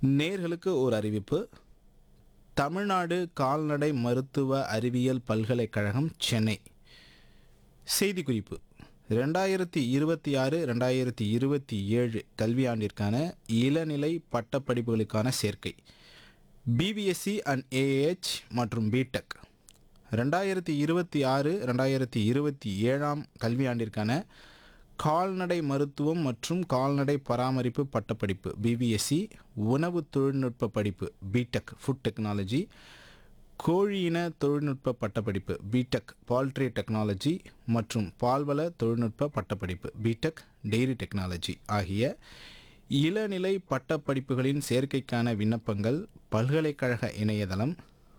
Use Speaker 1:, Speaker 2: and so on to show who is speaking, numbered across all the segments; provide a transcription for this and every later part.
Speaker 1: நேர்களுக்கு ஒரு அறிவிப்பு தமிழ்நாடு கால்நடை மருத்துவ அறிவியல் பல்கலைக்கழகம் சென்னை செய்திக்குறிப்பு ரெண்டாயிரத்தி இருபத்தி ஆறு ரெண்டாயிரத்தி இருபத்தி ஏழு கல்வியாண்டிற்கான இளநிலை பட்டப்படிப்புகளுக்கான சேர்க்கை பிபிஎஸ்சி அண்ட் ஏஏஹெச் மற்றும் பிடெக் ரெண்டாயிரத்தி இருபத்தி ஆறு ரெண்டாயிரத்தி இருபத்தி ஏழாம் கல்வியாண்டிற்கான கால்நடை மருத்துவம் மற்றும் கால்நடை பராமரிப்பு பட்டப்படிப்பு பிபிஎஸ்சி உணவு தொழில்நுட்ப படிப்பு பிடெக் ஃபுட் டெக்னாலஜி கோழியின தொழில்நுட்ப பட்டப்படிப்பு பிடெக் பால்ட்ரி டெக்னாலஜி மற்றும் பால்வள தொழில்நுட்ப பட்டப்படிப்பு பிடெக் டெய்ரி டெக்னாலஜி ஆகிய இளநிலை பட்டப்படிப்புகளின் சேர்க்கைக்கான விண்ணப்பங்கள் பல்கலைக்கழக இணையதளம்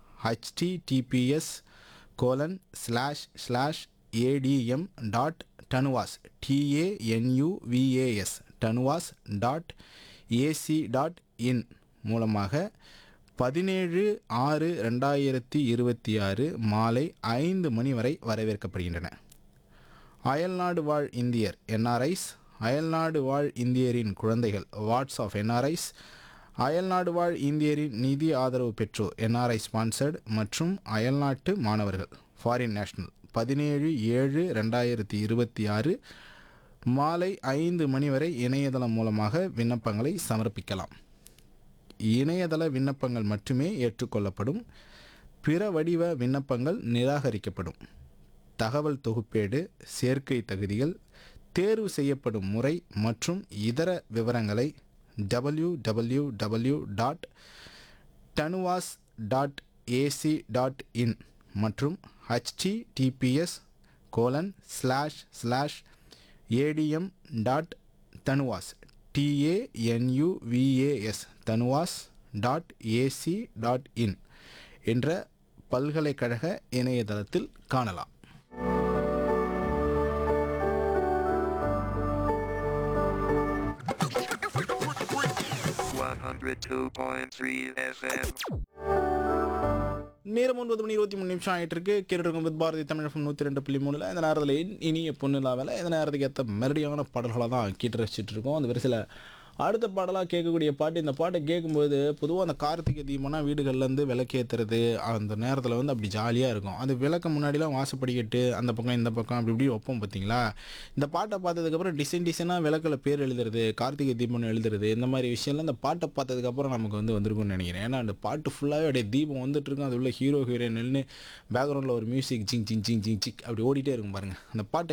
Speaker 1: https colon slash slash ATM dot TANUVAS TANUVAS TANUVAS dot AC dot in மூலமாக பதினேழு ஆறு ரெண்டாயிரத்தி இருபத்தி ஆறு மாலை ஐந்து மணி வரை வரவேற்கப்படுகின்றன அயல்நாடு வாழ் இந்தியர் என்ஆர்ஐஸ் அயல்நாடு வாழ் இந்தியரின் குழந்தைகள் வாட்ஸ் ஆஃப் என்ஆர்ஐஸ் அயல்நாடு வாழ் இந்தியரின் நிதி ஆதரவு பெற்றோர் என்ஆர்ஐ ஸ்பான்சர்டு மற்றும் அயல்நாட்டு மாணவர்கள் ஃபாரின் நேஷனல் பதினேழு ஏழு ரெண்டாயிரத்தி இருபத்தி ஆறு மாலை ஐந்து மணி வரை இணையதளம் மூலமாக விண்ணப்பங்களை சமர்ப்பிக்கலாம் இணையதள விண்ணப்பங்கள் மட்டுமே ஏற்றுக்கொள்ளப்படும் பிற வடிவ விண்ணப்பங்கள் நிராகரிக்கப்படும் தகவல் தொகுப்பேடு சேர்க்கை தகுதிகள் தேர்வு செய்யப்படும் முறை மற்றும் இதர விவரங்களை W W W dot TANUVAS dot AC dot in மற்றும் HTTPS colon slash slash ATM dot தனுவாஸ் TANUVAS தனுவாஸ் dot AC dot in என்ற பல்கலைக்கழக இணையதளத்தில் காணலாம்
Speaker 2: 102.3 FM.
Speaker 1: நேரம் ஒன்பது மணி இருபத்தி மூணு நிமிஷம் ஆகிட்டு இருக்கு கேட்டுருக்கும் வித் பாரதி தமிழ் நூற்றி ரெண்டு புள்ளி மூணில் இந்த நேரத்தில் இன்- இனிய பொண்ணு இல்லாமல் இந்த நேரத்துக்கு ஏற்ற மெரடியான பாடல்களை தான் கேட்டு ரசிச்சுட்டு இருக்கோம் அந்த வரிசையில் அடுத்த பாடலாக கேட்கக்கூடிய பாட்டு இந்த பாட்டை கேட்கும்போது பொதுவாக அந்த கார்த்திகை தீபம்னா வீடுகள்லேருந்து விளக்கேற்றுறது அந்த நேரத்தில் வந்து அப்படி ஜாலியாக இருக்கும் அது விளக்க முன்னாடிலாம் வாசப்படிக்கிட்டு அந்த பக்கம் இந்த பக்கம் அப்படி இப்படி வைப்போம் பார்த்தீங்களா இந்த பாட்டை பார்த்ததுக்கப்புறம் டிசைன் டிசைனாக விளக்கில் பேர் எழுதுறது கார்த்திகை தீபம்னு எழுதுறது இந்த மாதிரி விஷயம்லாம் இந்த பாட்டை பார்த்ததுக்கப்புறம் நமக்கு வந்து வந்திருக்கும்னு நினைக்கிறேன் ஏன்னா அந்த பாட்டு ஃபுல்லாகவே அப்படியே தீபம் வந்துட்டு இருக்கும் அது உள்ள ஹீரோ ஹீரோயின் நின்று பேக்ரவுண்டில் ஒரு மியூசிக் ஜிங் ஜிங் ஜிங் ஜிங் சிக் அப்படி ஓடிட்டே இருக்கும் பாருங்கள் அந்த பாட்டை